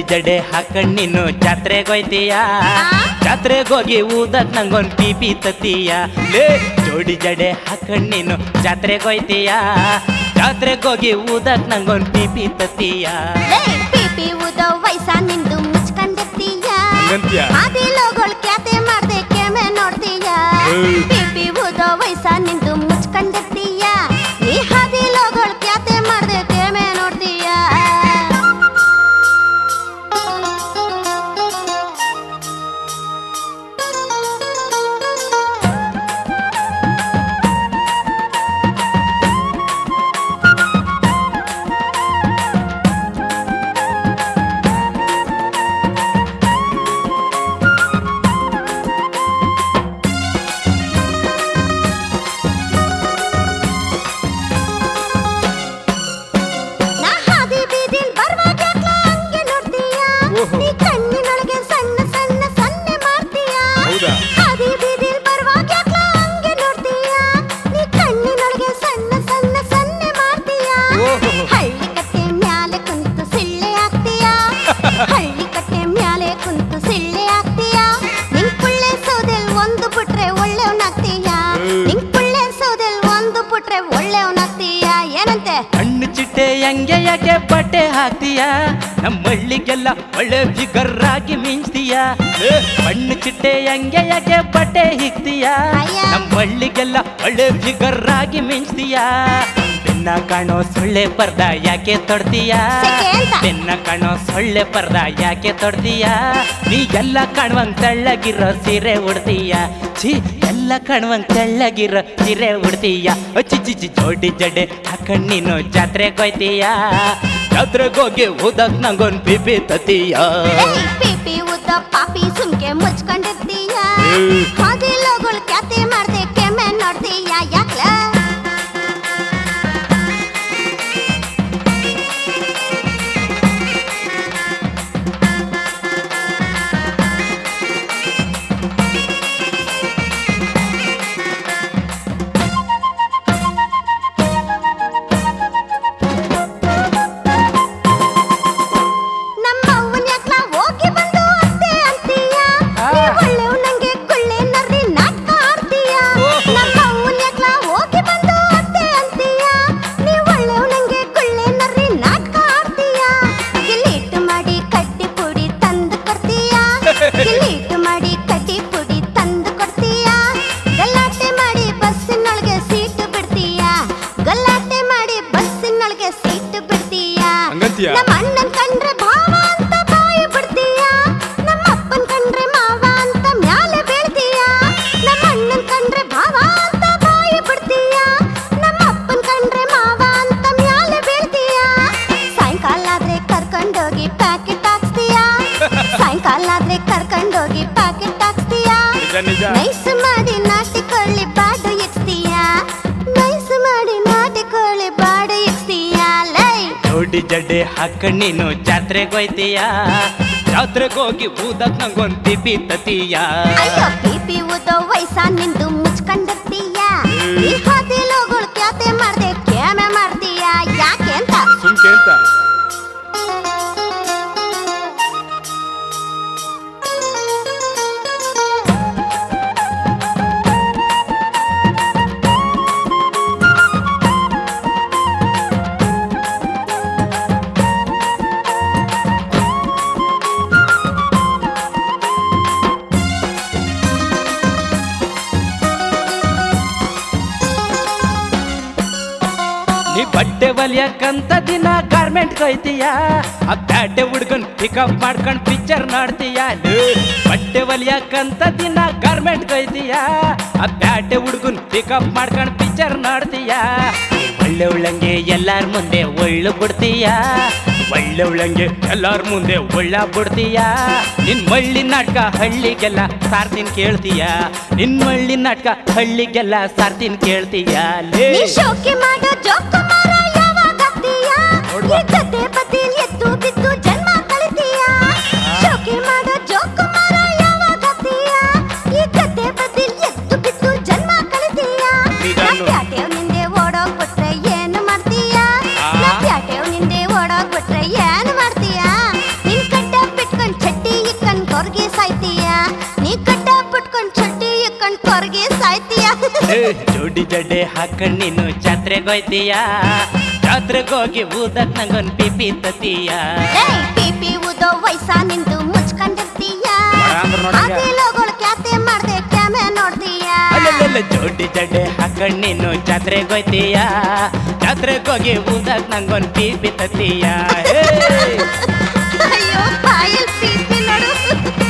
ಜಡೆ ಹಾಕೊಂಡ್ ನೀನು ಜಾತ್ರೆಗೋಯ್ತೀಯ ಜಾತ್ರೆಗೋಗಿ ಊದಕ್ ನಂಗೊಂದ್ ಪಿಪಿ ತತ್ತೀಯ ಲೇ ಜೋಡಿ ಜಡೆ ಹಾಕೊಂಡ್ ನೀನು ಜಾತ್ರೆಗೋಯ್ತೀಯ ಜಾತ್ರೆಗೋಗಿ ಊದಕ್ ನಂಗೊಂದ್ ಪಿಪಿ ತತ್ತೀಯ ಲೇ ಪಿಪಿ ಊದೋ ವಯಸ್ಸ ನಿಂದು ಮುಚ್ಕೊಂಡಿರ್ತೀಯ ಹಂಗಂತ್ಯ? ಹಾದಿ ಲೋಗೋಳ್ ಕ್ಯಾತೆ ಮಾಡ್ದೆ ಕೆಮೆ ನೋಡ್ತೀಯ ಏಯ್. ಪಿಪಿ ಊದೋ ವಯಸ್ಸ ನಿಂದು ಮುಚ್ಕೊಂಡಿರ್ತೀಯ ನೀ ಹಾದಿ ಲೋಗೋಳ್ ಕ್ಯಾತೆ ಮಾಡ್ದೆ ಕೆಮೆ ನೋಡ್ತೀಯ ನಾ ಹಾದಿ ಬೀದಿಲ್ ಬರ್ವಾಗ ಹಂಗೆ ನೋಡ್ತೀಯ ಓಹೋ. ನೀ ಕಣ್ಣಿನೊಳಗೆ ಸಣ್ಣ ಸಣ್ಣ ಸನ್ನೆ ಮಾಡ್ತೀಯ ಹೌದಾ? ಹಾದಿ ಬೀದಿಲ್ ಬರ್ವಾಗ ಹಂಗೆ ನೋಡ್ತೀಯ ನೀ ಕಣ್ಣಿನೊಳಗೆ ಸಣ್ಣ ಸಣ್ಣ ಸನ್ನೆ ಮಾಡ್ತೀಯ ಓಹೋ. ಹಳ್ಳಿ ಕಟ್ಟೆ ಮ್ಯಾಲೆ ಕುಂತು ಸಿಳ್ಳೆ ಆಗ್ತೀಯ ಹಳ್ಳಿ ಕಟ್ಟೆ ಮ್ಯಾಲೆ ಕುಂತು ಸಿಳ್ಳೆ ಆಗ್ತೀಯ ನಿಂಗ್ ಪುಳ್ಳೆ ಸೌದೆಲ್ ಒಂದು ಬಿಟ್ರೆ ಒಳ್ಳೆವನಾಗ್ತೀಯ ಹ್ಮ್. ನಿಂಗ್ ಪುಳ್ಳೆ ಸೌದೆಲ್ ಒಂದು ಬಿಟ್ರೆ ಒಳ್ಳೆವನಾಗ್ತೀಯ ಏನಂತೆ ಕಣ್ಣು ಚಿಟ್ಟೆ ಹಂಗೆ ಯಾಕೆ ಬಟ್ಟೆ ಹಾಕ್ತೀಯ ನಮ್ಮ ಹಳ್ಳಿಗೆಲ್ಲ ಒಳ್ಳೆ ಫಿಗರ್ ಆಗಿ ಮಿಂಚ್ತೀಯ ಏ, ಕಣ್ಣು ಚಿಟ್ಟೆ ಹಂಗೆ ಯಾಕೆ ಬಟ್ಟೆ ಹಿಗ್ತೀಯ ಅಯ್ಯ. ನಮ್ಮ ಹಳ್ಳಿಗೆಲ್ಲ ಒಳ್ಳೆ ಫಿಗರ್ ಆಗಿ ಮಿಂಚ್ತೀಯ ಬೆನ್ನ ಕಾಣೋ ಸೊಳ್ಳೆ ಪರ್ದ ಯಾಕೆ ತೊಡ್ತೀಯ ಸೆಕೆ ಅಂತ. ಬೆನ್ನ ಕಾಣೋ ಸೊಳ್ಳೆ ಪರ್ದ ಯಾಕೆ ತೊಡ್ತೀಯ ನೀ ಎಲ್ಲ ಕಾಣುವಂಗ್ ತೆಳ್ಳಗಿರೋ ಸೀರೆ ಉಡ್ತೀಯ ಛೀ ಎಲ್ಲ ಕಾಣುವಂಗ್ ತೆಳ್ಳಗಿರೋ ಸೀರೆ ಉಡ್ತೀಯ ಅಚ್ಚಿ ಚಿಚ್ಚಿ ಜೋಡಿ ಜಡೆ ಹಾಕೊಂಡ್ ನೀನು ಜಾತ್ರೆಗೋಯ್ತೀಯ ಜಾತ್ರೆಗೋಗಿ ಊದಕ್ ನಂಗೊಂದ್ ಪಿಪಿ ತತೀಯ ಏಯ್, ಪಿಪಿ ಉದ್ದ ಪಾಪಿ ಸುಮ್ಕೆ ಮುಚ್ಕೊಂಡಿರ್ತೀಯ ಏಯ್. ಹಾದಿ ಲೋಗುಳ್ ಕ್ಯಾತೆ ಮಾಡ್ದೆ ಕೆಮ್ಮೆ ನೋಡ್ತೀಯ ಯಾಕ್ಲ ನಮ್ಮ ಅವ್ವನ್ ಯಾಕ್ಲ ಹೋಗಿ ಬಂದು ಅತ್ತೆ ಅಂತೀಯ ಆ. ನೀ ಒಳ್ಳೆವ್ ನಂಗೆ ಗುಳ್ಳೆ ನರ್ರಿ ನಾಟಕ ಆಡ್ತೀಯ ಓಹೋ. ನಮ್ಮ ಅವ್ವನ್ ಯಾಕ್ಲ ಹೋಗಿ ಬಂದು ಅತ್ತೆ ಅಂತೀಯ ನೀ ಒಳ್ಳೆವ್ ನಂಗೆ ಗುಳ್ಳೆ ನರ್ರಿ ನಾಟಕ ಆಡ್ತೀಯ ಗಿಲೀಟು ಮಾಡಿ ಕಡ್ಡಿ ಪುಡಿ ತಂದು ಕೊಡ್ತೀಯ ಗಿಲೀಟು ಮಾಡಿ ಕಡ್ಡಿ ಪುಡಿ ತಂದು ಕೊಡ್ತೀಯ ಗಲಾಟೆ ಮಾಡಿ ಬಸ್ಸಿನೊಳಗೆ ಸೀಟು ಬಿಡ್ತೀಯ ಗಲಾಟೆ ಮಾಡಿ ಬಸ್ಸಿನೊಳಗೆ ಸೀಟು ಬಿಡ್ತೀಯ ಹಂಗಂತೀಯ? ನಮ್ಮ ಅಣ್ಣನ್ ಕಂಡ್ರೆ ಭಾವ ಅಂತ ಬಾಯಿ ಬಿಡ್ತೀಯ ನಮ್ಮ ಅಪ್ಪನ್ ಕಂಡ್ರೆ ಮಾವ ಅಂತ ಮ್ಯಾಲೆ ಬೀಳ್ತೀಯ ನಮ್ಮ ಅಣ್ಣನ್ ಕಂಡ್ರೆ ಭಾವ ಅಂತ ಬಾಯಿ ಬಿಡ್ತೀಯ ನಮ್ಮ ಅಪ್ಪನ್ ಕಂಡ್ರೆ ಮಾವ ಅಂತ ಮ್ಯಾಲೆ ಬೀಳ್ತೀಯ ಸಾಯಂಕಾಲ ಆದ್ರೆ ಕರ್ಕೊಂಡೋಗಿ ಪ್ಯಾಕೆಟ್ ಹಾಕ್ಸ್ತೀಯ ಸಾಯಂಕಾಲ ಆದ್ರೆ ಕರ್ಕೊಂಡೋಗಿ ಪ್ಯಾಕೆಟ್ ಹಾಕ್ಸ್ತೀಯ ನಿಜ ನಿಜ ನೈಸ್ ಮಾಡಿ ನಾಟಿ ಕೊಳ್ಳಿ ಬಾಡು ಇಕ್ಸ್ತೀಯ ನೈಸ್ ಮಾಡಿ ನಾಟಿ ಕೊಳ್ಳಿ ಬಾಡು ಇಕ್ಸ್ತೀಯ ಲೈ ಜೋಡಿ ಜಡೆ ಹಾಕೊಂಡ್ ನೀನು ಜಾತ್ರೆಗೋಯ್ತೀಯ ಜಾತ್ರೆಗೋಗಿ ಊದಕ್ ನಂಗೊಂದ್ ಪಿಪಿ ತತೀಯ ಅಯ್ಯೋ ಪಿಪಿ ಊದೋ ವಯಸ್ಸ ನಿಂದು ಮುಚ್ಕೊಂಡಿರ್ತೀಯ ಈ ಹಾದಿ ಲೋಗುಳ್ ಕ್ಯಾತೆ ಮಾಡ್ದೆ ಕ್ಯಾಮೆ ಮಾಡ್ತೀಯ ಯಾಕೆ ಅಂತ ಸುಮ್ಕೆ ಅಂತ ನೀ ಬಟ್ಟೆ ಹೊಲಿಯಕ್ಕಂತ ದಿನ ಗಾರ್ಮೆಂಟ್ ಕೊಯ್ತೀಯ ಆ ಬ್ಯಾಟೆ ಹುಡ್ಗನ್ ಪಿಕಪ್ ಮಾಡ್ಕೊಂಡ್ ಪಿಕ್ಚರ್ ನೋಡ್ತೀಯ ಲೇ. ಬಟ್ಟೆ ಹೊಲಿಯಕ್ಕಂತ ದಿನ ಗಾರ್ಮೆಂಟ್ ಕೊಯ್ತೀಯ ಆ ಬ್ಯಾಟೆ ಹುಡ್ಗನ್ ಪಿಕಪ್ ಮಾಡ್ಕೊಂಡ್ ಪಿಕ್ಚರ್ ನೋಡ್ತೀಯ ನೀ ಒಳ್ಳೆ ಉಳ್ಳಂಗೆ ಎಲ್ಲಾರ ಮುಂದೆ ಒಳ್ಳು ಬಿಡ್ತೀಯ ಒಳ್ಳೆ ಉಳ್ಳಂಗೆ ಎಲ್ಲಾರ ಮುಂದೆ ಒಳ್ಳ ಬಿಡ್ತೀಯ ನಿನ್ ಮಳ್ಳಿ ನಾಟಕ ಹಳ್ಳಿಗೆಲ್ಲ ಸಾರ್ತಿನ್ ಕೇಳ್ತೀಯ ನಿನ್ ಮಳ್ಳಿ ನಾಟಕ ಹಳ್ಳಿಗೆಲ್ಲ ಸಾರ್ತಿನ್ ಕೇಳ್ತೀಯ ಲೇ ನೀ ಶೋಕಿ ಮಾಡೋ ಜೋಕು ಮಾರ ಯಾವಾಗ ಆಗ್ತೀಯ ನೋಡ್ವಾ. ಈ ಗದ್ದೆ ಬದಿಲ್ ಎದ್ದು ಬಿದ್ದು ಜನ್ಮ ಕಳಿತೀಯ ಶೋಕಿ ಮಾಡೋ ಜೋಕು ಮಾರ ಯಾವಾಗ ಆಗ್ತೀಯ ಈ ಗದ್ದೆ ಬದಿಲ್ ಎದ್ದು ಬಿದ್ದು ಜನ್ಮ ಕಳಿತೀಯ ನಿಧಾನು. ಪ್ಯಾಟೆವ್ ನಿಂದೆ ಓಡೋಗ್ಬಿಟ್ರೆ ಏನು ಮಾಡ್ತೀಯ ಆ. ಪ್ಯಾಟೆವ್ ನಿಂದೆ ಓಡೋಗ್ಬಿಟ್ರೆ ಏನು ಮಾಡ್ತೀಯ ನಿನ್ ಕಡ್ಡ ಸಾಯ್ತೀಯ ಏ, ಜೋಡಿ ಜಡೆ ಹಾಕೊಂಡ್ ನೀನು ಜಾತ್ರೆಗೆ ಹೋಯ್ತೀಯ ಜಾತ್ರೆಗೆ ಹೋಗಿ ಊದಕ್ ನಂಗೊಂದ್ ಪಿಪಿ ತತೀಯ ಏಯ್ ಪಿಪಿ ಉದೋ ವಯಸ್ಸ ನಿಂದು ಮುಚ್ಕೊಂಡಿರ್ತೀಯ ಬರ ಅಂದ್ರ ನೋಡಂಗ. ಹಾಗೆ ಲೋಗೋಳ್ ಕ್ಯಾತೆ ಮಾಡ್ದೆ ಕ್ಯಾಮೆ ನೋಡ್ತೀಯ ಅಲ್ಲಲ್ಲ ಜೋಡಿ ಜಡೆ ಹಾಕೊಂಡ್ ನೀನು ಜಾತ್ರೆಗೆ ಹೋಯ್ತೀಯ ಜಾತ್ರೆಗೆ ಹೋಗಿ ಊದಕ್ ನಂಗೊಂದ್ ಪಿಪಿ ತತೀಯ ಹೇ ಅಯ್ಯೋ ಬಾಯಲ್ ಪಿಪಿ ನೋಡು